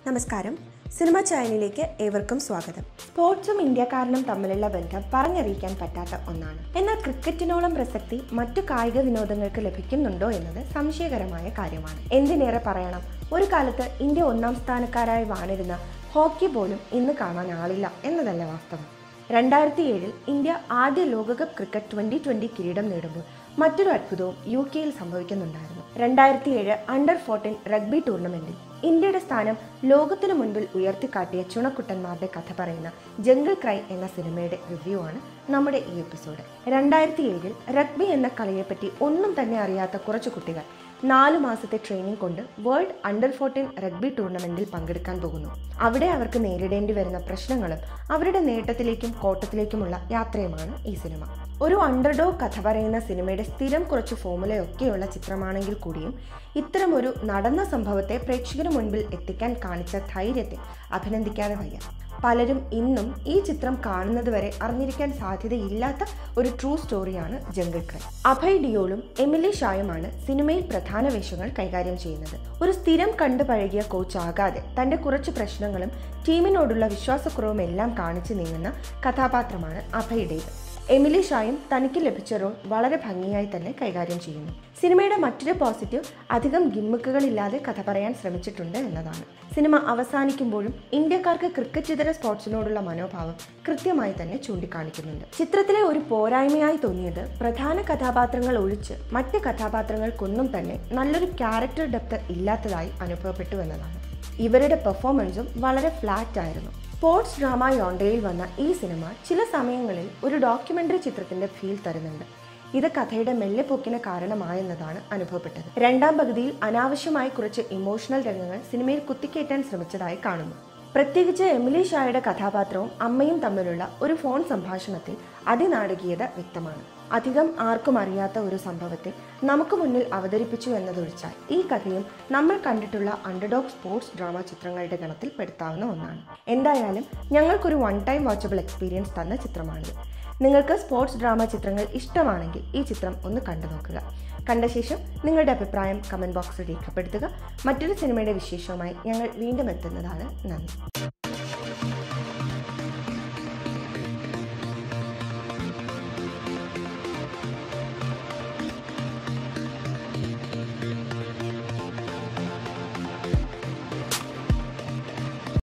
നമസ്കാരം സിനിമ ചാനലിലേക്ക് ഏവർക്കും സ്വാഗതം സ്പോർട്സും ഇന്ത്യക്കാരനും തമ്മിലുള്ള ബന്ധം പറഞ്ഞറിയിക്കാൻ പറ്റാത്ത ഒന്നാണ് എന്നാൽ ക്രിക്കറ്റിനോളം പ്രസക്തി മറ്റു കായിക വിനോദങ്ങൾക്ക് ലഭിക്കുന്നുണ്ടോ എന്നത് സംശയകരമായ കാര്യമാണ് എന്തിനേറെ പറയണം ഒരു കാലത്ത് ഇന്ത്യ ഒന്നാം സ്ഥാനക്കാരായി വാണിരുന്ന ഹോക്കി പോലും ഇന്ന് കാണാൻ ആളില്ല എന്നതല്ല വാസ്തവം രണ്ടായിരത്തി ഏഴിൽ ഇന്ത്യ ആദ്യ ലോകകപ്പ് ക്രിക്കറ്റ് ട്വന്റി ട്വന്റി കിരീടം നേടുമ്പോൾ മറ്റൊരു അത്ഭുതവും യു കെയിൽ സംഭവിക്കുന്നുണ്ടായിരുന്നു രണ്ടായിരത്തി ഏഴ് അണ്ടർ ഫോർട്ടീൻ റഗ്ബി ടൂർണമെന്റിൽ ഇന്ത്യയുടെ സ്ഥാനം ലോകത്തിനു മുൻപിൽ ഉയർത്തിക്കാട്ടിയ ചുണക്കുട്ടന്മാരുടെ കഥ പറയുന്ന ജംഗിൾ ക്രൈ എന്ന സിനിമയുടെ റിവ്യൂ ആണ് നമ്മുടെ ഈ എപ്പിസോഡ് രണ്ടായിരത്തി ഏഴിൽ റഗ്ബി എന്ന കളിയെപ്പറ്റി ഒന്നും തന്നെ അറിയാത്ത കുറച്ചു കുട്ടികൾ നാലു മാസത്തെ ട്രെയിനിങ് കൊണ്ട് വേൾഡ് അണ്ടർ ഫോർട്ടീൻ റഗ്ബി ടൂർണമെന്റിൽ പങ്കെടുക്കാൻ പോകുന്നു അവിടെ അവർക്ക് നേരിടേണ്ടി വരുന്ന പ്രശ്നങ്ങളും അവരുടെ നേട്ടത്തിലേക്കും കോട്ടത്തിലേക്കുമുള്ള യാത്രയുമാണ് ഈ സിനിമ ഒരു അണ്ടർഡോഗ് കഥ പറയുന്ന സിനിമയുടെ സ്ഥിരം കുറച്ച് ഫോമുലയൊക്കെയുള്ള ചിത്രമാണെങ്കിൽ കൂടിയും ഇത്തരമൊരു നടന്ന സംഭവത്തെ പ്രേക്ഷകന് മുൻപിൽ എത്തിക്കാൻ കാണിച്ച ധൈര്യത്തെ അഭിനന്ദിക്കാതെ വയ്യ പലരും ഇന്നും ഈ ചിത്രം കാണുന്നത് വരെ അറിഞ്ഞിരിക്കാൻ സാധ്യതയില്ലാത്ത ഒരു ട്രൂ സ്റ്റോറിയാണ് ജംഗിൾ ക്രൈ അഭയ് ഡിയോളും എമിലി ഷായുമാണ് സിനിമയിൽ പ്രധാന വേഷങ്ങൾ കൈകാര്യം ചെയ്യുന്നത് ഒരു സ്ഥിരം കണ്ടു പഴകിയ കോച്ച് ആകാതെ തന്റെ കുറച്ച് പ്രശ്നങ്ങളും ടീമിനോടുള്ള വിശ്വാസക്കുറവും എല്ലാം കാണിച്ചു നീങ്ങുന്ന കഥാപാത്രമാണ് അഭയുടേത് എമിലി ഷായും തനിക്ക് ലഭിച്ച റോൾ വളരെ ഭംഗിയായി തന്നെ കൈകാര്യം ചെയ്യുന്നു സിനിമയുടെ മറ്റൊരു പോസിറ്റീവ് അധികം ഗിമ്മിക്കുകളില്ലാതെ കഥ പറയാൻ ശ്രമിച്ചിട്ടുണ്ട് എന്നതാണ് സിനിമ അവസാനിക്കുമ്പോഴും ഇന്ത്യക്കാർക്ക് ക്രിക്കറ്റ് ഇതര സ്പോർട്സിനോടുള്ള മനോഭാവം കൃത്യമായി തന്നെ ചൂണ്ടിക്കാണിക്കുന്നുണ്ട് ചിത്രത്തിലെ ഒരു പോരായ്മയായി തോന്നിയത് പ്രധാന കഥാപാത്രങ്ങൾ ഒഴിച്ച് മറ്റ് കഥാപാത്രങ്ങൾക്കൊന്നും തന്നെ നല്ലൊരു ക്യാരക്ടർ ഡെപ്ത് ഇല്ലാത്തതായി അനുഭവപ്പെട്ടു എന്നതാണ് ഇവരുടെ പെർഫോമൻസും വളരെ ഫ്ലാറ്റ് ആയിരുന്നു സ്പോർട്സ് ഡ്രാമ യോണ്ടയിൽ വന്ന ഈ സിനിമ ചില സമയങ്ങളിൽ ഒരു ഡോക്യുമെന്ററി ചിത്രത്തിന്റെ ഫീൽ തരുന്നുണ്ട് ഇത് കഥയുടെ മെല്ലെപ്പൊക്കിന് കാരണമായെന്നതാണ് അനുഭവപ്പെട്ടത് രണ്ടാം പകുതിയിൽ അനാവശ്യമായി കുറച്ച് ഇമോഷണൽ രംഗങ്ങൾ സിനിമയിൽ കുത്തിക്കയറ്റാൻ ശ്രമിച്ചതായി കാണുന്നു പ്രത്യേകിച്ച് എമിലി ഷായുടെ കഥാപാത്രവും അമ്മയും തമ്മിലുള്ള ഒരു ഫോൺ സംഭാഷണത്തിൽ അതിനാടകീയത വ്യക്തമാണ് അധികം ആർക്കും അറിയാത്ത ഒരു സംഭവത്തെ നമുക്ക് മുന്നിൽ അവതരിപ്പിച്ചു എന്നതൊഴിച്ചാൽ ഈ കഥയും നമ്മൾ കണ്ടിട്ടുള്ള അണ്ടർഡോഗ് സ്പോർട്സ് ഡ്രാമ ചിത്രങ്ങളുടെ ഗണത്തിൽ പെടുത്താവുന്ന ഒന്നാണ് എന്തായാലും ഞങ്ങൾക്കൊരു വൺ ടൈം വാച്ചബിൾ എക്സ്പീരിയൻസ് തന്ന ചിത്രമാണിത് നിങ്ങൾക്ക് സ്പോർട്സ് ഡ്രാമ ചിത്രങ്ങൾ ഇഷ്ടമാണെങ്കിൽ ഈ ചിത്രം ഒന്ന് കണ്ടു നോക്കുക കണ്ട ശേഷം നിങ്ങളുടെ അഭിപ്രായം കമൻറ്റ് ബോക്സിൽ രേഖപ്പെടുത്തുക മറ്റൊരു സിനിമയുടെ വിശേഷവുമായി ഞങ്ങൾ വീണ്ടും എത്തുന്നതാണ് നന്ദി